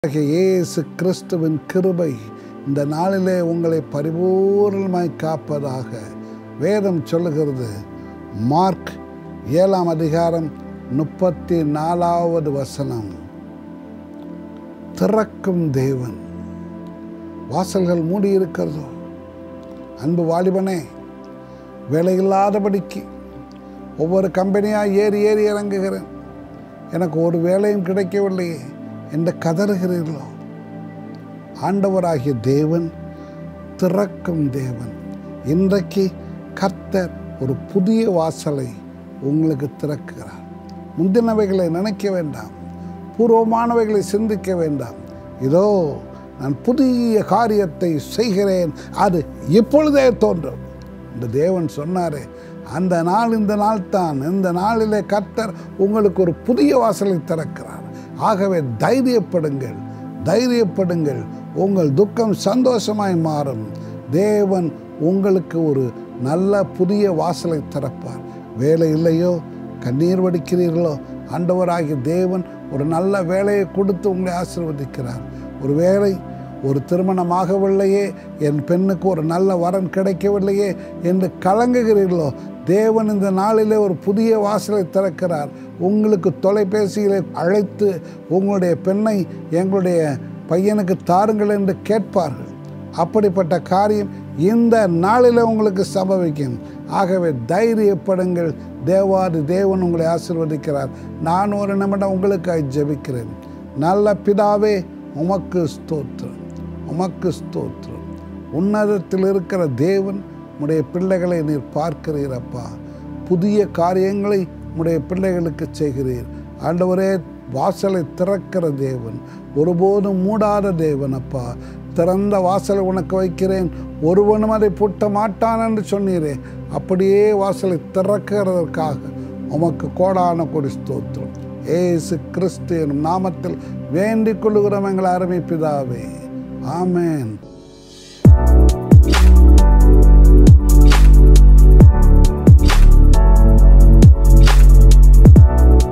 ஆகிய இயேசு கிறிஸ்துவின் கிருபை இந்த நாளிலே உங்களை பரிபூர்ணமாய் காப்பதாக வேதம் சொல்லுகிறது மார்க் ஏழாம் அதிகாரம் முப்பத்தி நாலாவது வசனம் திறக்கும் தேவன் வாசல்கள் மூடி இருக்கிறதோ அன்பு வாலிபனே வேலையில்லாதபடிக்கு ஒவ்வொரு கம்பெனியாக ஏறி ஏறி இறங்குகிறேன் எனக்கு ஒரு வேலையும் கிடைக்கவில்லையே என்று கதறுகிறீர்களோ ஆண்டவராகிய தேவன் திறக்கும் தேவன் இன்றைக்கு கர்த்தர் ஒரு புதிய வாசலை உங்களுக்கு திறக்கிறார் முந்தினவைகளை நினைக்க வேண்டாம் பூர்வமானவைகளை சிந்திக்க வேண்டாம் இதோ நான் புதிய காரியத்தை செய்கிறேன் அது இப்பொழுதே தோன்றும் இந்த தேவன் சொன்னாரே அந்த நாள் இந்த நாள் தான் இந்த நாளிலே கர்த்தர் உங்களுக்கு ஒரு புதிய வாசலை திறக்கிறார் ஆகவே தைரியப்படுங்கள் தைரியப்படுங்கள் உங்கள் துக்கம் சந்தோஷமாய் மாறும் தேவன் உங்களுக்கு ஒரு நல்ல புதிய வாசலை திறப்பார் வேலை இல்லையோ கண்ணீர் வடிக்கிறீர்களோ ஆண்டவராகிய தேவன் ஒரு நல்ல வேலையை கொடுத்து உங்களை ஆசீர்வதிக்கிறார் ஒரு வேலை ஒரு திருமணமாகவில்லையே என் பெண்ணுக்கு ஒரு நல்ல வரன் கிடைக்கவில்லையே என்று கலங்குகிறீர்களோ தேவன் இந்த நாளிலே ஒரு புதிய வாசலை திறக்கிறார் உங்களுக்கு தொலைபேசியிலே அழைத்து உங்களுடைய பெண்ணை எங்களுடைய பையனுக்கு தாருங்கள் என்று கேட்பார்கள் அப்படிப்பட்ட காரியம் இந்த நாளில் உங்களுக்கு சம்பவிக்கும் ஆகவே தைரியப்படுங்கள் தேவாதி தேவன் உங்களை ஆசிர்வதிக்கிறார் நான் ஒரு நிமிடம் உங்களுக்காக ஜெபிக்கிறேன் நல்ல பிதாவே உமக்கு ஸ்தோத்திரம் உமக்கு ஸ்தோத்திரம் உன்னதத்தில் இருக்கிற தேவன் உடைய பிள்ளைகளை நீர் பார்க்கிறீரப்பா புதிய காரியங்களை உடைய பிள்ளைகளுக்கு செய்கிறீர் ஆண்டவரே வாசலை திறக்கிற தேவன் ஒருபோதும் மூடாத தேவன் அப்பா திறந்த வாசலை உனக்கு வைக்கிறேன் ஒருவனும் அதை பூட்ட மாட்டான் என்று சொன்னீரே அப்படியே வாசலை திறக்கிறதற்காக உமக்கு கோடான கொடி ஸ்தோத்திரம் ஏசு கிறிஸ்து எனும் நாமத்தில் வேண்டிக் கொள்ளுகிறோம் எங்கள் அருமை பிதாவே ஆமேன்